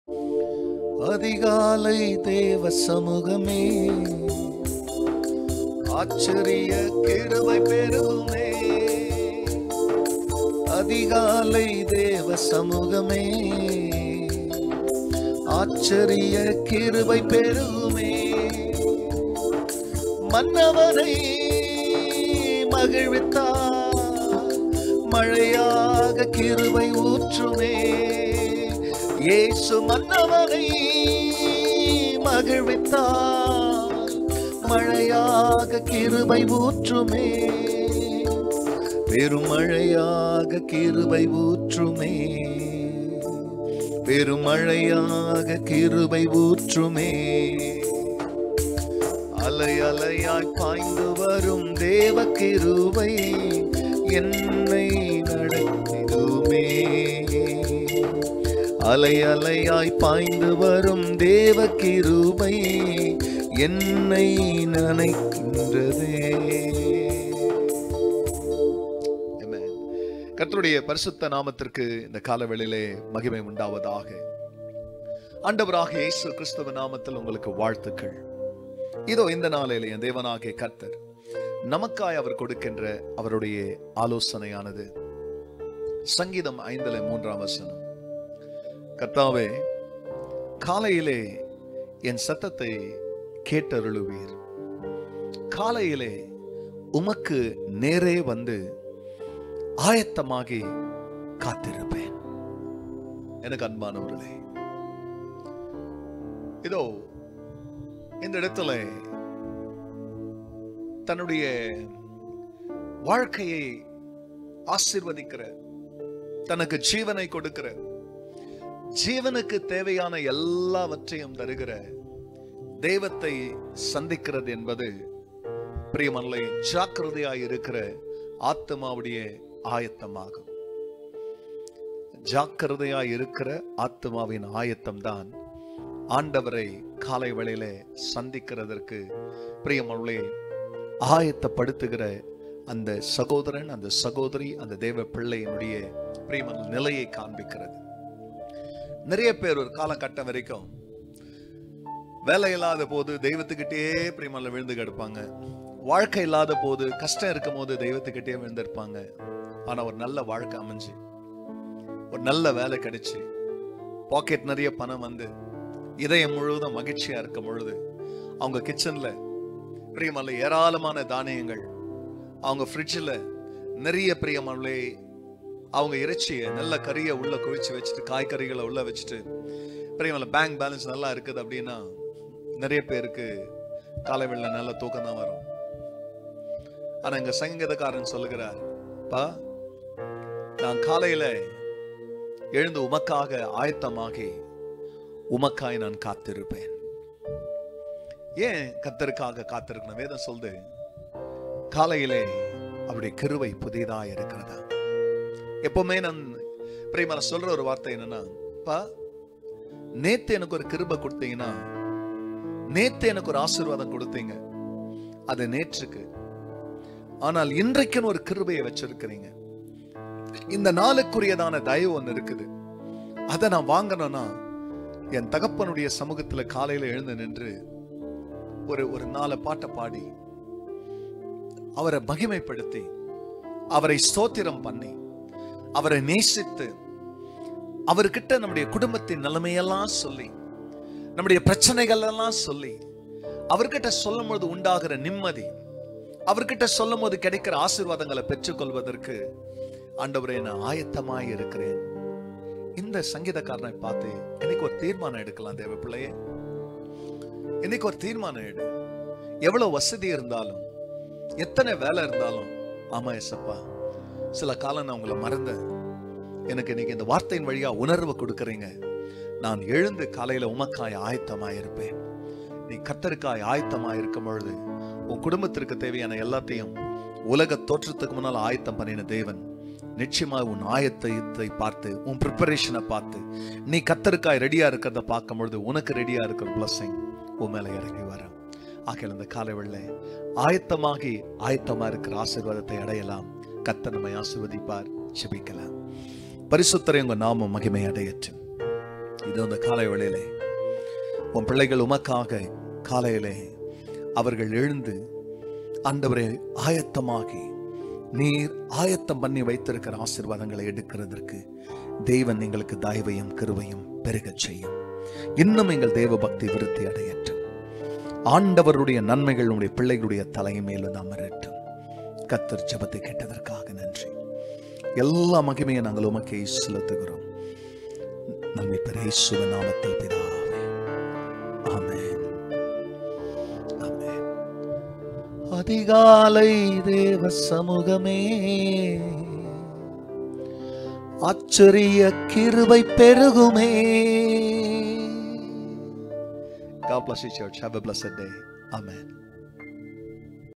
அதிகாலை தேவ சமூகமே ஆச்சரிய கிருபை பெருமே அதிகாலை தேவ சமூகமே ஆச்சரிய கிருபை பெருமே மன்னவனை மகிழ்வித்தார் மழையாக கிருபை ஊற்றுமே இயேசு மன்னவனை மகிழ்வித்தார் மழையாக கிருபை ஊற்றுமே பெருமழையாக கிருபை ஊற்றுமே பெருமழையாக கிருபை ஊற்றுமே அலை அலையாய் பாய்ந்து வரும் தேவ கிருபை என்னை நடத்திடுமே அலை அலையாய் பாய்ந்து வரும் தேவ கிருபை என்னை நினைக்கின்றதே Amen. கர்த்தருடைய பரிசுத்த நாமத்திற்கு இந்த காலவெளியிலே மகிமை உண்டாவதாக ஆண்டவராக இயேசு கிறிஸ்துவ நாமத்தில் உங்களுக்கு வாழ்த்துக்கள் இதோ இந்த நாளிலே என் தேவனாகிய கர்த்தர் நமக்காய் அவர் கொடுக்கின்ற அவருடைய ஆலோசனையானது சங்கீதம் ஐந்துல மூன்றாம் வசனம் கர்த்தாவே காலையிலே என் சத்தத்தை கேட்டருளுவீர் காலையிலே உமக்கு நேரே வந்து ஆயத்தமாகி காத்திருப்பேன் எனக்கு அன்பானவர்களே இதோ இந்த இடத்துல தன்னுடைய வாழ்க்கையை ஆசிர்வதிக்கிற தனக்கு ஜீவனை கொடுக்கிற ஜீவனுக்கு தேவையான எல்லாவற்றையும் தருகிற தெய்வத்தை சந்திக்கிறது என்பது பிரியமல்லை ஜாக்கிரதையாய் இருக்கிற ஆத்மாவுடைய ஆயத்தமாகும் ஜாக்கிரதையாய் இருக்கிற ஆத்மாவின் ஆயத்தம்தான் ஆண்டவரை காலை வேளையிலே சந்திக்கிறதற்கு பிரியமல்லே ஆயத்தப்படுத்துகிற அந்த சகோதரன் அந்த சகோதரி அந்த தேவ பிள்ளையினுடைய பிரியமல் நிலையை காண்பிக்கிறது நிறைய பேர் ஒரு காலகட்டம் வரைக்கும் வேலை இல்லாத போது தெய்வத்துக்கிட்டே பிரியமல்ல விழுந்து கிடப்பாங்க வாழ்க்கை இல்லாத போது கஷ்டம் இருக்கும் போது தெய்வத்துக்கிட்டே விழுந்திருப்பாங்க ஆனா ஒரு நல்ல வாழ்க்கை அமைஞ்சு ஒரு நல்ல வேலை கிடைச்சு பாக்கெட் நிறைய பணம் வந்து இதயம் முழுவதும் மகிழ்ச்சியா இருக்கும் பொழுது அவங்க கிச்சன்ல பிரியமல்ல ஏராளமான தானியங்கள் அவங்க ஃப்ரிட்ஜில் நிறைய பிரியமல்லே அவங்க இறைச்சியை நல்ல கறியை உள்ள குவிச்சு வச்சுட்டு காய்கறிகளை உள்ள வச்சுட்டு பிரியமல்ல பேங்க் பேலன்ஸ் நல்லா இருக்குது அப்படின்னா நிறைய பேருக்கு காலை வெள்ள நல்ல தூக்கம் தான் வரும் ஆனா இங்க சங்கீதக்காரன் சொல்லுகிறார் பா நான் காலையில எழுந்து உமக்காக ஆயத்தமாகி உமக்காய் நான் காத்திருப்பேன் ஏன் கத்தருக்காக காத்திருக்கணும் வேதம் சொல்லுது காலையிலே அவருடைய கிருவை புதிதா இருக்கிறதா எப்பவுமே நான் பிரேமல சொல்ற ஒரு வார்த்தை என்னன்னா பா நேத்து எனக்கு ஒரு கிருபை கொடுத்தீங்கன்னா நேத்து எனக்கு ஒரு ஆசீர்வாதம் கொடுத்தீங்க அது நேற்றுக்கு ஆனால் இன்றைக்குன்னு ஒரு கிருபையை வச்சிருக்கிறீங்க இந்த நாளுக்குரியதான தயவு ஒன்று இருக்குது அதை நான் வாங்கணும்னா என் தகப்பனுடைய சமூகத்துல காலையில எழுந்து நின்று ஒரு ஒரு நாலு பாட்டை பாடி அவரை மகிமைப்படுத்தி அவரை ஸ்தோத்திரம் பண்ணி அவரை நேசித்து அவர்கிட்ட நம்முடைய குடும்பத்தின் நிலைமையெல்லாம் சொல்லி நம்முடைய பிரச்சனைகள் எல்லாம் சொல்லி அவர்கிட்ட சொல்லும் போது உண்டாகிற நிம்மதி அவர்கிட்ட சொல்லும் போது கிடைக்கிற ஆசீர்வாதங்களை பெற்றுக்கொள்வதற்கு ஆண்டவரே நான் ஆயத்தமாய் இருக்கிறேன் இந்த சங்கீதக்காரனை பார்த்து இன்னைக்கு ஒரு தீர்மானம் எடுக்கலாம் தேவ பிள்ளையே இன்னைக்கு ஒரு தீர்மானம் எடு எவ்வளவு வசதி இருந்தாலும் எத்தனை வேலை இருந்தாலும் ஆமா எசப்பா சில காலம் நான் உங்களை மறந்தேன் எனக்கு இன்னைக்கு இந்த வார்த்தையின் வழியா உணர்வு கொடுக்கறீங்க நான் எழுந்து காலையில உமக்காய் ஆயத்தமாய் இருப்பேன் நீ கத்தருக்காய் ஆயத்தமாய் இருக்கும் பொழுது உன் குடும்பத்திற்கு தேவையான எல்லாத்தையும் உலக தோற்றத்துக்கு முன்னால் ஆயத்தம் பண்ணின தேவன் நிச்சயமா உன் ஆயத்தத்தை பார்த்து உன் ப்ரிப்பரேஷனை பார்த்து நீ கத்தருக்காய் ரெடியா இருக்கிறத பார்க்கும் பொழுது உனக்கு ரெடியா இருக்கிற blessing உன் மேல இறங்கி வரும் ஆகையால் இந்த காலை வெள்ளை ஆயத்தமாகி ஆயத்தமா இருக்கிற ஆசீர்வாதத்தை அடையலாம் கத்தர் நம்மை ஆசீர்வதிப்பார் செபிக்கலாம் பரிசுத்தரை உங்க நாமம் மகிமை அடையட்டும் இது அந்த காலை வேளையிலே உன் பிள்ளைகள் உமக்காக காலையிலே அவர்கள் எழுந்து ஆண்டவரை ஆயத்தமாகி நீர் ஆயத்தம் பண்ணி வைத்திருக்கிற ஆசீர்வாதங்களை எடுக்கிறதற்கு தெய்வன் எங்களுக்கு தயவையும் கிருபையும் பெருகச் செய்யும் இன்னும் எங்கள் தேவ பக்தி விருத்தி அடையட்டும் ஆண்டவருடைய நன்மைகள் உடைய பிள்ளைகளுடைய தலைமையில் அமரட்டும் கத்தர் ஜெபத்தை கேட்டதற்காக நன்றி எல்லா மகிமையை நாங்கள் உமக்கே செலுத்துகிறோம் நன்றி பெரேசுவ நாமத்தில் பிதாவே ஆமென் ஆமென் அதிகாலை தேவ சமூகமே ஆச்சரிய கிருபை பெருகுமே God bless you, church. Have a blessed day. Amen.